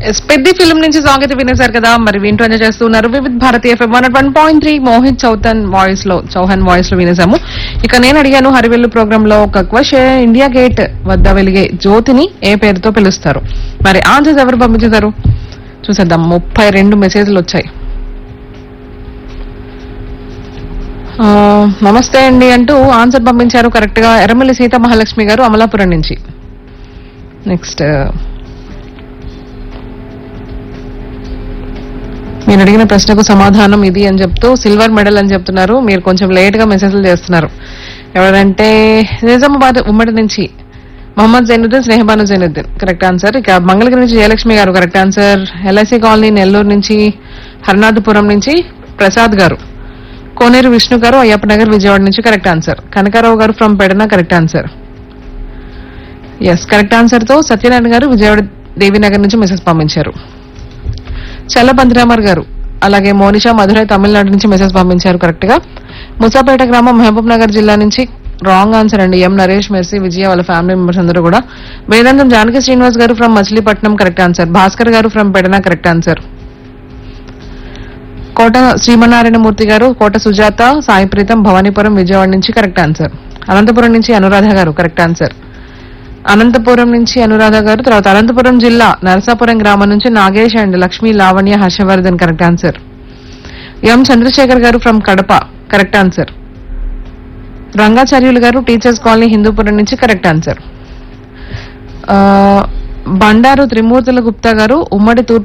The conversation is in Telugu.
ఎస్, పెద్ద ఫిల్మ్ నుంచి సాంగ్ అయితే వినేశారు కదా మరి వింటూ ఎంజాయ్ చేస్తున్నారు Vividh Bharatiya FM one one point three Mohit Chautan voice లో చౌహాన్ వాయిస్ లో వినేశాము ఇక నేను అడిగాను హరివెల్లు ప్రోగ్రామ్ లో ఒక క్వశ్చన్ ఇండియా గేట్ వద్ద వెలిగే జ్యోతిని ఏ పేరుతో పిలుస్తారు మరి ఆన్సర్స్ ఎవరు పంపించారు చూసేద్దాం ముప్పై రెండు మెసేజ్లు వచ్చాయి ఆ, నమస్తే అండి అంటూ ఆన్సర్ పంపించారు కరెక్ట్ గా ఎర్రమల్లి సీత మహాలక్ష్మి గారు అమలాపురం నుంచి నెక్స్ట్ మీరు అడిగిన ప్రశ్నకు సమాధానం ఇది అని చెప్తూ సిల్వర్ మెడల్ అని చెప్తున్నారు మీరు కొంచెం లేట్ గా మెసేజ్లు చేస్తున్నారు ఎవరంటే నిజామాబాద్ ఉమ్మడి నుంచి మొహమ్మద్ జైనుద్దీన్ స్నేహబాను జైనుద్దీన్ కరెక్ట్ ఆన్సర్ ఇక మంగళగిరి నుంచి జయలక్ష్మి గారు correct answer LIC colony Nellore నుంచి హర్నాథపురం నుంచి ప్రసాద్ గారు కోనేరు విష్ణు గారు అయ్యప్ప నగర్ విజయవాడ నుంచి కరెక్ట్ ఆన్సర్ కనకారావు గారు from Pedana correct answer yes correct answer తో సత్యనారాయణ గారు విజయవాడ దేవీనగర్ నుంచి మెసేజ్ పంపించారు చల్ల బంద్రామర్ గారు అలాగే మోనిషా మధురై తమిళనాడు నుంచి మెసేజ్ పంపించారు కరెక్ట్ గా ముసాపేట గ్రామం మహబూబ్ నగర్ జిల్లా నుంచి రాంగ్ ఆన్సర్ అండి ఎం నరేష్ మెర్సీ విజయ వాళ్ళ ఫ్యామిలీ మెంబర్స్ అందరూ కూడా వేదాంతం జానకి శ్రీనివాస్ గారు from Machilipatnam correct answer Bhaskar గారు from Pedana correct answer Kota Srimannarayanamurthy గారు కోట సుజాత సాయి ప్రీతం భవానీపురం విజయవాడ నుంచి కరెక్ట్ ఆన్సర్ అనంతపురం నుంచి అనురాధ గారు కరెక్ట్ ఆన్సర్ అనంతపురం నుంచి అనురాధ గారు తర్వాత అనంతపురం జిల్లా నరసాపురం గ్రామం నుంచి Nagesh and Lakshmi Lavanya Harshavardhan correct answer M Chandrasekhar గారు from Kadapa correct answer Rangacharyulu గారు టీచర్స్ కాలనీ హిందూపురం నుంచి కరెక్ట్ ఆన్సర్ ఆ, బండారు త్రిమూర్తుల గుప్తా గారు ఉమ్మడి తూర్పు